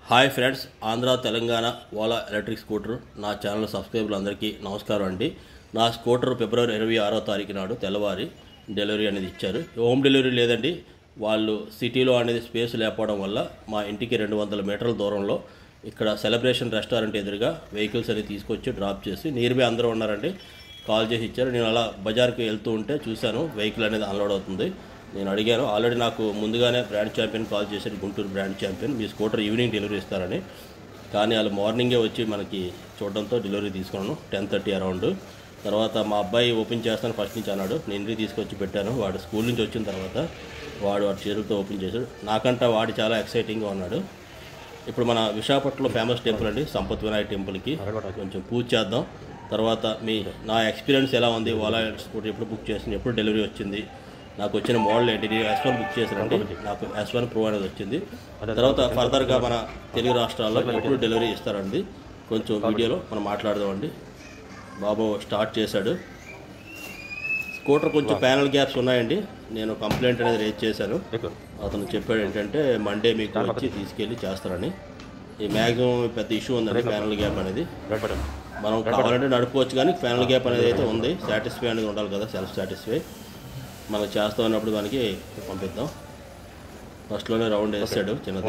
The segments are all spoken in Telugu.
hi friends Andhra Telangana Ola electric scooter నా ఛానల్ సబ్స్క్రైబర్లు అందరికీ నమస్కారం అండి నా స్కూటర్ ఫిబ్రవరి ఇరవై ఆరో తారీఖు నాడు తెల్లవారి డెలివరీ అనేది ఇచ్చారు హోమ్ డెలివరీ లేదండి వాళ్ళు సిటీలో అనేది స్పేస్ లేకపోవడం వల్ల మా ఇంటికి రెండు వందల మీటర్ల దూరంలో ఇక్కడ సెలబ్రేషన్ రెస్టారెంట్ ఎదురుగా వెహికల్స్ అనేది తీసుకొచ్చి డ్రాప్ చేసి నియర్ బై అందరూ ఉన్నారండి కాల్ చేసి ఇచ్చారు నేను అలా బజార్కి వెళ్తూ ఉంటే చూశాను వెహికల్ అనేది అన్లోడ్ అవుతుంది నేను అడిగాను ఆల్రెడీ నాకు ముందుగానే బ్రాండ్ ఛాంపియన్ కాల్ చేశారు గుంటూరు బ్రాండ్ ఛాంపియన్ మీ స్కూటర్ ఈవినింగ్ డెలివరీ ఇస్తారని కానీ వాళ్ళు మార్నింగే వచ్చి మనకి చూడడంతో డెలివరీ తీసుకున్నాను టెన్ థర్టీ అరౌండ్ తర్వాత మా అబ్బాయి ఓపెన్ చేస్తాను ఫస్ట్ నుంచి అన్నాడు నేను ఇంటికి తీసుకొచ్చి పెట్టాను వాడు స్కూల్ నుంచి వచ్చిన తర్వాత వాడు వాడి చేతులతో ఓపెన్ చేశాడు నాకంట వాడు చాలా ఎక్సైటింగ్గా ఉన్నాడు ఇప్పుడు మన విశాఖపట్నంలో ఫేమస్ టెంపుల్ అండి సంపత్ వినాయక టెంపుల్కి కొంచెం పూజ చేద్దాం తర్వాత మీ నా ఎక్స్పీరియన్స్ ఎలా ఉంది ఓలా స్కూటర్ ఎప్పుడు బుక్ చేసింది ఎప్పుడు డెలివరీ వచ్చింది నాకు వచ్చిన మోడల్ ఏంటి నేను ఎస్ వన్ బుక్ చేశానండి నాకు ఎస్ వన్ ప్రో అనేది వచ్చింది తర్వాత ఫర్దర్గా మన తెలుగు రాష్ట్రాల్లో ఎప్పుడు డెలివరీ ఇస్తారండి కొంచెం వీడియోలో మనం మాట్లాడదామండి బాబు స్టార్ట్ చేశాడు స్కూటర్ కొంచెం ప్యానల్ గ్యాప్స్ ఉన్నాయండి నేను కంప్లైంట్ అనేది రేజ్ చేశాను అతను చెప్పాడు ఏంటంటే మండే మీకు వచ్చి తీసుకెళ్ళి చేస్తారని ఈ మ్యాక్సిమం పెద్ద ఇష్యూ ఉందండి ప్యానల్ గ్యాప్ అనేది మనం కావాలంటే నడుపుకోవచ్చు కానీ ప్యానల్ గ్యాప్ అనేది అయితే ఉంది సాటిస్ఫై అనేది ఉండాలి కదా సెల్ఫ్ సాటిస్ఫై మనం చేస్తా ఉన్నప్పుడు దానికి పంపిద్దాం ఫస్ట్లోనే రౌండ్ వేసాడు చిన్నది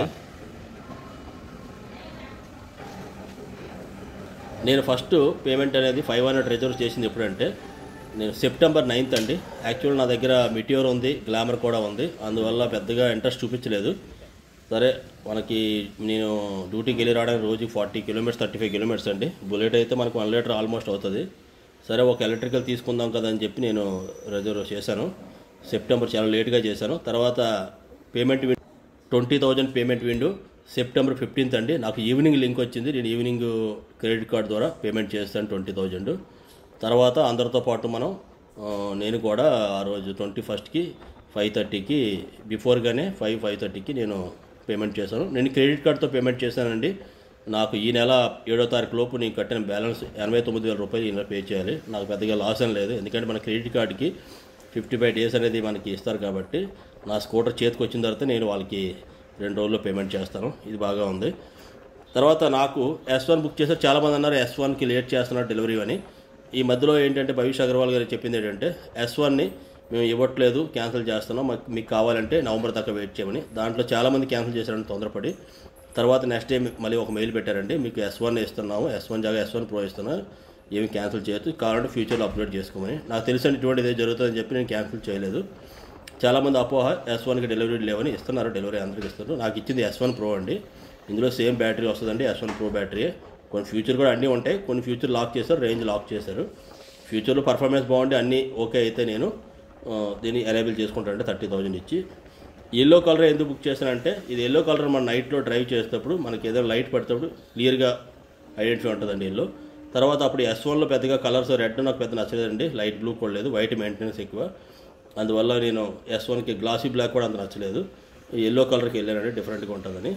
నేను ఫస్ట్ పేమెంట్ అనేది ఫైవ్ హండ్రెడ్ రిజర్వ్ చేసింది ఎప్పుడంటే నేను సెప్టెంబర్ నైన్త్ అండి యాక్చువల్ నా దగ్గర మిటియోర్ ఉంది గ్లామర్ కూడా ఉంది అందువల్ల పెద్దగా ఇంట్రెస్ట్ చూపించలేదు సరే మనకి నేను డ్యూటీకి వెళ్ళి రావడానికి రోజు forty kilometres thirty five kilometres అండి బుల్లెట్ అయితే మనకు వన్ లీటర్ ఆల్మోస్ట్ అవుతుంది సరే ఒక ఎలక్ట్రికల్ తీసుకుందాం కదా అని చెప్పి నేను రిజర్వ్ చేశాను సెప్టెంబర్ చాలా లేట్గా చేశాను తర్వాత payment twenty thousand payment window September fifteenth అండి నాకు ఈవినింగ్ లింక్ వచ్చింది నేను ఈవినింగ్ క్రెడిట్ కార్డ్ ద్వారా పేమెంట్ చేస్తాను ట్వంటీ థౌజండ్ తర్వాత అందరితో పాటు మనం ఆ, నేను కూడా ఆ రోజు ట్వంటీ ఫస్ట్కి ఫైవ్ థర్టీకి బిఫోర్గానే ఫైవ్ ఫైవ్ థర్టీకి నేను పేమెంట్ చేశాను నేను క్రెడిట్ కార్డ్తో పేమెంట్ చేశానండి నాకు ఈ నెల ఏడో తారీఖు లోపు నేను కట్టిన బ్యాలెన్స్ ఎనభై తొమ్మిది వేల రూపాయలు ఈ నెల పే చేయాలి నాకు పెద్దగా లాస్ అని లేదు ఎందుకంటే మన క్రెడిట్ కార్డుకి ఫిఫ్టీ ఫైవ్ డేస్ అనేది మనకి ఇస్తారు కాబట్టి నా స్కూటర్ చేతికి వచ్చిన తర్వాత నేను వాళ్ళకి రెండు రోజుల్లో పేమెంట్ చేస్తాను ఇది బాగా ఉంది తర్వాత నాకు ఎస్ వన్ బుక్ చేశారు చాలామంది అన్నారు ఎస్ వన్కి లేట్ చేస్తున్నారు డెలివరీ అని ఈ మధ్యలో ఏంటంటే భవిష్ అగర్వాల్ గారు చెప్పింది ఏంటంటే ఎస్ వన్ని మేము ఇవ్వట్లేదు క్యాన్సిల్ చేస్తున్నాం మాకు మీకు కావాలంటే నవంబర్ దాకా వెయిట్ చేయమని దాంట్లో చాలామంది క్యాన్సిల్ చేశారని తొందరపడి తర్వాత నెక్స్ట్ డే మళ్ళీ ఒక మెయిల్ పెట్టారండి మీకు ఎస్ వన్ ఇస్తున్నాము ఎస్ వన్ జాగా ఎస్ వన్ ప్రో ఇస్తున్నాం ఏమి క్యాన్సిల్ చేయొద్దు కావాలంటే ఫ్యూచర్లో అప్లోడ్ చేసుకోమని నాకు తెలిసిన ఇటువంటి ఇదే జరుగుతుందని చెప్పి నేను క్యాన్సిల్ చేయలేదు చాలామంది అపోహ ఎస్ వన్కి డెలివరీ లేవని ఇస్తున్నారు డెలివరీ అందరికి ఇస్తున్నారు నాకు ఇచ్చింది ఎస్ వన్ ప్రో అండి ఇందులో సేమ్ బ్యాటరీ వస్తుందండి ఎస్ వన్ ప్రో బ్యాటరీ కొన్ని ఫ్యూచర్ కూడా అన్నీ ఉంటాయి కొన్ని ఫ్యూచర్ లాక్ చేశారు రేంజ్ లాక్ చేశారు ఫ్యూచర్లో పర్ఫార్మెన్స్ బాగుండి అన్నీ ఓకే అయితే నేను ఆ, దీన్ని ఎనేబుల్ చేసుకుంటానంటే థర్టీ థౌజండ్ ఇచ్చి ఎల్లో కలర్ ఎందుకు బుక్ చేశానంటే ఇది ఎల్లో కలర్ మన నైట్లో డ్రైవ్ చేసేటప్పుడు మనకి ఏదైనా లైట్ పడేటప్పుడు క్లియర్గా ఐడెంటిఫై ఉంటుందండి ఎల్లో తర్వాత అప్పుడు ఎస్ వన్లో పెద్దగా కలర్స్ రెడ్ నాకు పెద్ద నచ్చలేదండి లైట్ బ్లూ కూడా లేదు వైట్ మెయింటెనెన్స్ ఎక్కువ అందువల్ల నేను ఎస్ వన్కి గ్లాసీ బ్లాక్ కూడా అంత నచ్చలేదు ఎల్లో కలర్కి వెళ్ళానండి డిఫరెంట్గా ఉంటుందని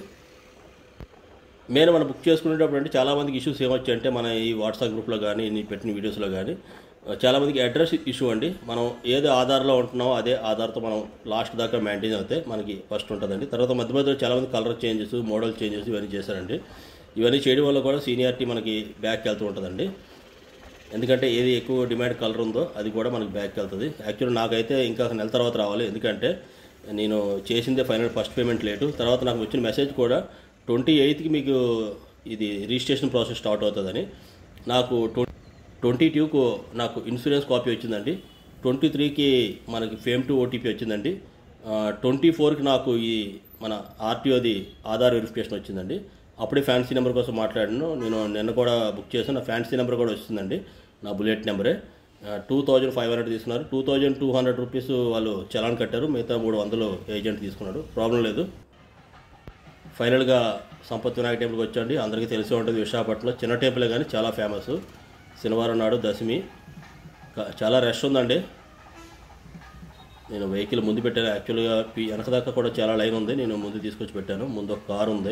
నేను మనం బుక్ చేసుకునేటప్పుడు అంటే చాలామందికి ఇష్యూస్ ఏమొచ్చాయంటే మన ఈ వాట్సాప్ గ్రూప్లో కానీ నేను పెట్టిన వీడియోస్లో కానీ చాలామందికి అడ్రస్ ఇష్యూ అండి మనం ఏది ఆధార్లో ఉంటున్నామో అదే ఆధార్తో మనం లాస్ట్ దాకా మెయింటైన్ అవుతే మనకి ఫస్ట్ ఉంటుందండి తర్వాత మధ్య మధ్యలో చాలామంది కలర్ చేంజెస్ మోడల్ చేంజెస్ ఇవన్నీ చేశారండి ఇవన్నీ చేయడం వల్ల కూడా సీనియారిటీ మనకి బ్యాక్ వెళ్తూ ఉంటుందండి ఎందుకంటే ఏది ఎక్కువ డిమాండ్ కలర్ ఉందో అది కూడా మనకి బ్యాక్ వెళ్తుంది యాక్చువల్లీ నాకైతే ఇంకా నెల తర్వాత రావాలి ఎందుకంటే నేను చేసిందే ఫైనల్ ఫస్ట్ పేమెంట్ లేటు తర్వాత నాకు వచ్చిన మెసేజ్ కూడా ట్వంటీ ఎయిత్కి మీకు ఇది రిజిస్ట్రేషన్ ప్రాసెస్ స్టార్ట్ అవుతుందని నాకు ట్వంటీ టూకు నాకు ఇన్సూరెన్స్ కాపీ వచ్చిందండి ట్వంటీ త్రీకి మనకి ఫేమ్ టు ఓటీపీ వచ్చిందండి ట్వంటీ ఫోర్కి నాకు ఈ మన ఆర్టీఓది ఆధార్ వెరిఫికేషన్ వచ్చిందండి అప్పుడే ఫ్యాన్సీ నెంబర్ కోసం మాట్లాడాను నేను నిన్న కూడా బుక్ చేశాను నా ఫ్యాన్సీ నెంబర్ కూడా వస్తుందండి నా బుల్లెట్ నెంబరే టూ థౌజండ్ ఫైవ్ హండ్రెడ్ తీసుకున్నారు two thousand two hundred rupees వాళ్ళు చలాన్ కట్టారు మిగతా మూడు వందలు ఏజెంట్ తీసుకున్నాడు ప్రాబ్లం లేదు ఫైనల్గా సంపత్ వినాయక టెంపుల్కి వచ్చండి అందరికీ తెలిసి ఉంటుంది విశాఖపట్నంలో చిన్న టెంపులే కానీ చాలా ఫేమస్ శనివారం నాడు దశమి క- చాలా రష్ ఉందండి నేను వెహికల్ ముందు పెట్టాను యాక్చువల్గా పి- వెనక దాకా కూడా చాలా లైన్ ఉంది నేను ముందు తీసుకొచ్చి పెట్టాను ముందు ఒక కారు ఉంది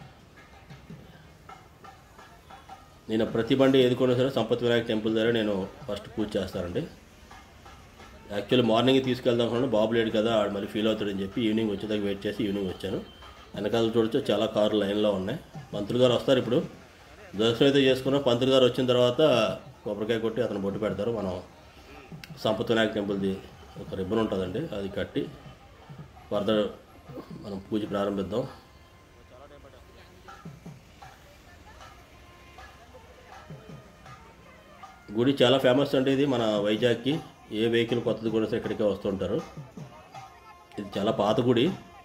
నేను ప్రతి బండి ఏది కొన్నా సరే సంపత్ వినాయక టెంపుల్ దగ్గర నేను ఫస్ట్ పూజ చేస్తానండి యాక్చువల్లీ మార్నింగ్ తీసుకెళ్దాం అనుకున్నాను బాబు లేడు కదా ఆడు మరి ఫీల్ అవుతాడని చెప్పి ఈవినింగ్ వచ్చేదాకా వెయిట్ చేసి ఈవినింగ్ వచ్చాను వెనకాల చూడొచ్చు చాలా కార్లు లైన్లో ఉన్నాయి పంతులు గారు వస్తారు ఇప్పుడు దర్శనం అయితే చేసుకున్నాం పంతులు గారు వచ్చిన తర్వాత కొబ్బరికాయ కొట్టి అతను బొట్టు పెడతారు మనం సంపత్ వినాయక టెంపుల్ది ఒక రిబ్బన్ ఉంటుందండి అది కట్టి ఫర్దర్ మనం పూజ ప్రారంభిద్దాం గుడి చాలా ఫేమస్ అండి ఇది మన వైజాగ్కి ఏ వెహికల్ కొత్తది కూడా ఇక్కడికే వస్తుంటారు ఇది చాలా పాత గుడి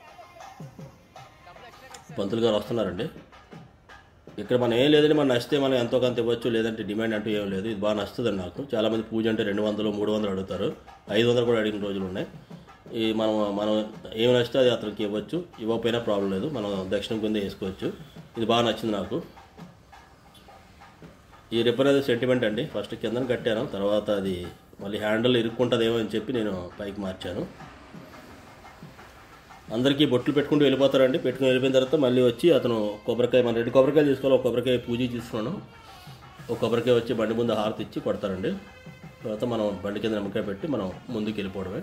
పంతులు గారు వస్తున్నారండి ఇక్కడ మనం ఏం లేదండి మనం నచ్చితే మనం ఎంతో కొంత ఇవ్వచ్చు లేదంటే డిమాండ్ అంటూ ఏం లేదు ఇది బాగా నచ్చుతుందండి నాకు చాలామంది పూజ అంటే రెండు వందలు మూడు వందలు అడుగుతారు ఐదు వందలు కూడా అడిగిన రోజులు ఉన్నాయి ఈ మనం మనం ఏం నచ్చితే అది అతనికి ఇవ్వచ్చు ఇవ్వకపోయినా ప్రాబ్లం లేదు మనం దక్షిణం కింద వేసుకోవచ్చు ఇది బాగా నచ్చింది నాకు ఈ రిబ్బన్ అనేది సెంటిమెంట్ అండి ఫస్ట్ కిందన కట్టాను తర్వాత అది మళ్ళీ హ్యాండిల్ ఇరుక్కుంటుందేమో అని చెప్పి నేను పైకి మార్చాను అందరికీ బొట్లు పెట్టుకుంటూ వెళ్ళిపోతారండి పెట్టుకుని వెళ్ళిపోయిన తర్వాత మళ్ళీ వచ్చి అతను కొబ్బరికాయ మన రెండు కొబ్బరికాయలు తీసుకోవాలి ఒక కొబ్బరికాయ పూజ తీసుకున్నాను ఒక కొబ్బరికాయ వచ్చి బండి ముందు హారతి ఇచ్చి కొడతారండి తర్వాత మనం బండి కింద నిమ్మకాయ పెట్టి మనం ముందుకు వెళ్ళిపోవడమే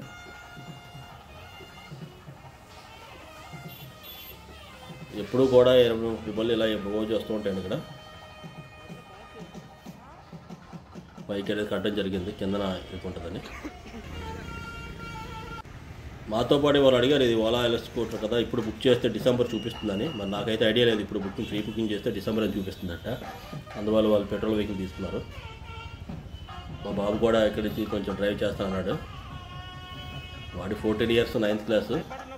ఎప్పుడు కూడా ఇరవై ముప్పై బళ్ళు ఇలా రోజు వస్తూ ఉంటాయండి ఇక్కడ పైకి అనేది కట్టడం జరిగింది కిందన ఉంటుందని మాతో పాటు వాళ్ళు అడిగారు ఇది ఓలా ఎల్ఎస్ స్కూటర్ కదా ఇప్పుడు బుక్ చేస్తే డిసెంబర్ చూపిస్తుందని మరి నాకైతే ఐడియా లేదు ఇప్పుడు బుకింగ్ ఫ్రీ బుకింగ్ చేస్తే డిసెంబర్ అని చూపిస్తుందట అందువల్ల వాళ్ళు పెట్రోల్ వెహికల్ తీసుకున్నారు మా బాబు కూడా ఇక్కడి నుంచి కొంచెం డ్రైవ్ చేస్తానన్నాడు వాడి fourteen years ninth class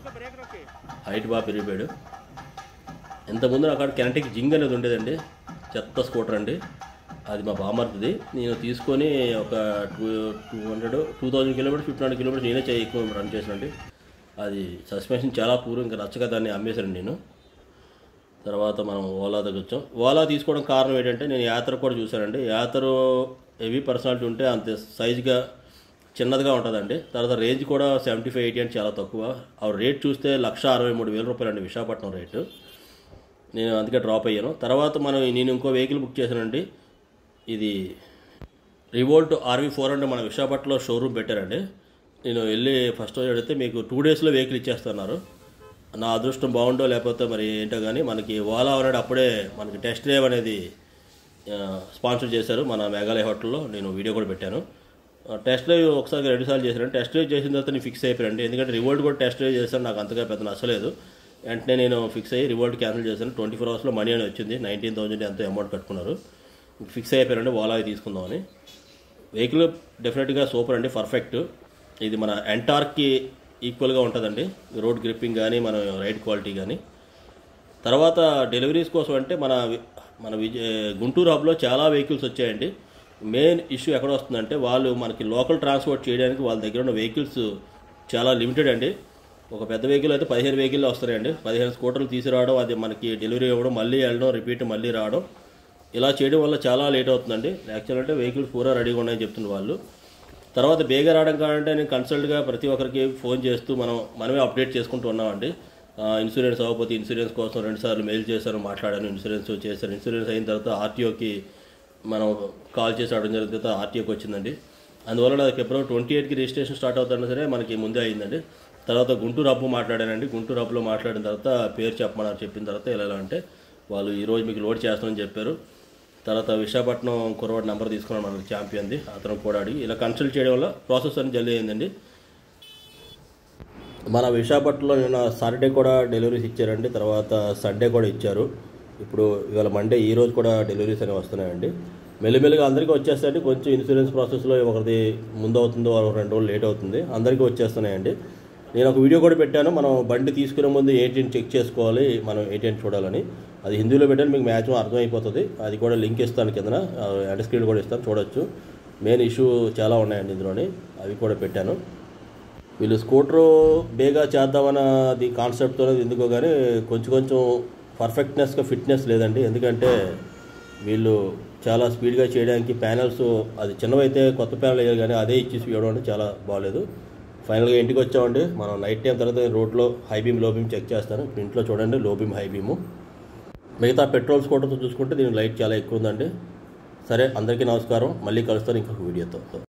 height బాగా పెరిగిపోయాడు ఇంతకుముందు నాకు అక్కడ కెనటిక్ జింగ్ అనేది ఉండేదండి చెత్త స్కూటర్ అండి అది మా బామర్ది నేను తీసుకొని ఒక two two hundred two thousand kilometres fifteen hundred kilometres నేనే చేయి ఎక్కువ రన్ చేసానండి అది సస్పెన్షన్ చాలా పూర్వం ఇంకా నచ్చక దాన్ని అమ్మేశాను నేను తర్వాత మనం ఓలా దగ్గర వచ్చాం ఓలా తీసుకోవడం కారణం ఏంటంటే నేను యాత్ర కూడా చూశానండి యాత్ర హెవీ పర్సనాలిటీ ఉంటే అంత సైజుగా చిన్నదిగా ఉంటుందండి తర్వాత రేంజ్ కూడా సెవెంటీ ఫైవ్ ఎయిటీ అంటే చాలా తక్కువ ఆ రేట్ చూస్తే లక్ష అరవై మూడు వేల రూపాయలు అండి విశాఖపట్నం రేటు నేను అందుకే డ్రాప్ అయ్యాను తర్వాత మనం నేను ఇంకో వెహికల్ బుక్ చేశానండి ఇది రివోల్ట్ ఆర్వీ ఫోర్ హండ్రెడ్ మన విశాఖపట్నంలో షోరూమ్ పెట్టారండి నేను వెళ్ళి ఫస్ట్ రోజు అడిగితే మీకు టూ డేస్లో వెహికల్ ఇచ్చేస్తున్నారు నా అదృష్టం బాగుండో లేకపోతే మరి ఏంటో కానీ మనకి ఓలా అనేది అప్పుడే మనకి టెస్ట్ డ్రైవ్ అనేది ఆ, స్పాన్సర్ చేశారు మన మేఘాలయ హోటల్లో నేను వీడియో కూడా పెట్టాను ఆ, టెస్ట్ డ్రైవ్ ఒకసారి రెండుసార్లు చేశాను టెస్ట్ డ్రైవ్ చేసిన తర్వాత నేను ఫిక్స్ అయిపోయానండి ఎందుకంటే రివోల్ట్ కూడా టెస్ట్ డ్రైవ్ చేశాను నాకు అంతగా పెద్ద నచ్చలేదు వెంటనే నేను ఫిక్స్ అయ్యి రివోల్ట్ క్యాన్సిల్ చేశాను ట్వంటీ ఫోర్ అవర్స్లో మనీ అని వచ్చింది నైన్టీన్ థౌసండ్ ఎంతో అమౌంట్ కట్టుకున్నారు ఫిక్స్ అయిపోయారండి ఓలా తీసుకుందామని వెహికల్ డెఫినెట్గా సూపర్ అండి పర్ఫెక్ట్ ఇది మన ఎంటార్కి ఈక్వల్గా ఉంటుందండి రోడ్ గ్రిప్పింగ్ కానీ మన రైడ్ క్వాలిటీ కానీ తర్వాత డెలివరీస్ కోసం అంటే మన వి- మన విజయ గుంటూరు హబ్లో చాలా వెహికల్స్ వచ్చాయండి మెయిన్ ఇష్యూ ఎక్కడ వస్తుందంటే వాళ్ళు మనకి లోకల్ ట్రాన్స్పోర్ట్ చేయడానికి వాళ్ళ దగ్గర ఉన్న వెహికల్స్ చాలా లిమిటెడ్ అండి ఒక పెద్ద వెహికల్ అయితే పదిహేను వెహికల్ వస్తాయండి పదిహేను స్కూటర్లు తీసుకురావడం అది మనకి డెలివరీ ఇవ్వడం మళ్ళీ వెళ్ళడం రిపీట్ మళ్ళీ రావడం ఇలా చేయడం వల్ల చాలా లేట్ అవుతుందండి యాక్చువల్ అంటే వెహికల్స్ పూరా రెడీగా ఉన్నాయని చెప్తున్నారు వాళ్ళు తర్వాత బేగా రావడం కావాలంటే నేను కన్సల్ట్గా ప్రతి ఒక్కరికి ఫోన్ చేస్తూ మనం మనమే అప్డేట్ చేసుకుంటూ ఉన్నామండి ఆ, ఇన్సూరెన్స్ అవ్వకపోతే ఇన్సూరెన్స్ కోసం రెండుసార్లు మెయిల్ చేశాను మాట్లాడాను ఇన్సూరెన్స్ చేశాను ఇన్సూరెన్స్ అయిన తర్వాత ఆర్టీఓకి మనం కాల్ చేసి అడగడం జరిగిన తర్వాత ఆర్టీఓకి వచ్చిందండి అందువల్ల నాకు ఫిబ్రవరి ట్వంటీ ఎయిట్కి రిజిస్ట్రేషన్ స్టార్ట్ అవుతున్నా సరే మనకి ముందే అయిందండి తర్వాత గుంటూరు హబ్బు మాట్లాడానండి గుంటూరు హబ్లో మాట్లాడిన తర్వాత పేరు చెప్పమన్నారు చెప్పిన తర్వాత ఇలా ఇలా అంటే వాళ్ళు ఈరోజు మీకు లోడ్ చేస్తామని చెప్పారు తర్వాత విశాఖపట్నం కురవాడి నెంబర్ తీసుకున్నాను మనకి ఛాంపియన్ది అతను కూడా అడిగి ఇలా కన్సల్ట్ చేయడం వల్ల ప్రాసెస్ అని జల్దీ అయిందండి మన విశాఖపట్నంలో నిన్న సాటర్డే కూడా డెలివరీస్ ఇచ్చారండి తర్వాత సండే కూడా ఇచ్చారు ఇప్పుడు ఇవాళ మండే ఈ రోజు కూడా డెలివరీస్ అనేవి వస్తున్నాయండి మెల్లిమెల్లిగా అందరికీ వచ్చేస్తాయండి కొంచెం ఇన్సూరెన్స్ ప్రాసెస్లో ఒకరిది ముందు అవుతుందో ఒక రెండు రోజులు లేట్ అవుతుంది అందరికీ వచ్చేస్తున్నాయండి నేను ఒక వీడియో కూడా పెట్టాను మనం బండి తీసుకునే ముందు ఏంటి చెక్ చేసుకోవాలి మనం ఏంటి చూడాలని అది హిందీలో పెట్టాను మీకు మ్యాక్సిమం అర్థమైపోతుంది అది కూడా లింక్ ఇస్తాను కిందన ఎండ్ స్క్రీన్ కూడా ఇస్తాను చూడొచ్చు మెయిన్ ఇష్యూ చాలా ఉన్నాయండి ఇందులోని అవి కూడా పెట్టాను వీళ్ళు స్కూటరు బేగా చేద్దామన్నది కాన్సెప్ట్తో ఎందుకో కానీ కొంచెం కొంచెం పర్ఫెక్ట్నెస్గా ఫిట్నెస్ లేదండి ఎందుకంటే వీళ్ళు చాలా స్పీడ్గా చేయడానికి ప్యానల్స్ అది చిన్నవైతే కొత్త ప్యానల్ వేయాలి కానీ అదే ఇచ్చేసి ఇవ్వడం అంటే చాలా బాగాలేదు ఫైనల్గా ఇంటికి వచ్చామండి మనం నైట్ టైం తర్వాత రోడ్లో high beam low beam check చేస్తాను ఇప్పుడు ఇంట్లో చూడండి లో బీమ్ హై బీము మిగతా పెట్రోల్ స్కూటర్తో చూసుకుంటే దీని లైట్ చాలా ఎక్కువ ఉందండి సరే అందరికీ నమస్కారం మళ్ళీ కలుస్తాను ఇంకొక వీడియోతో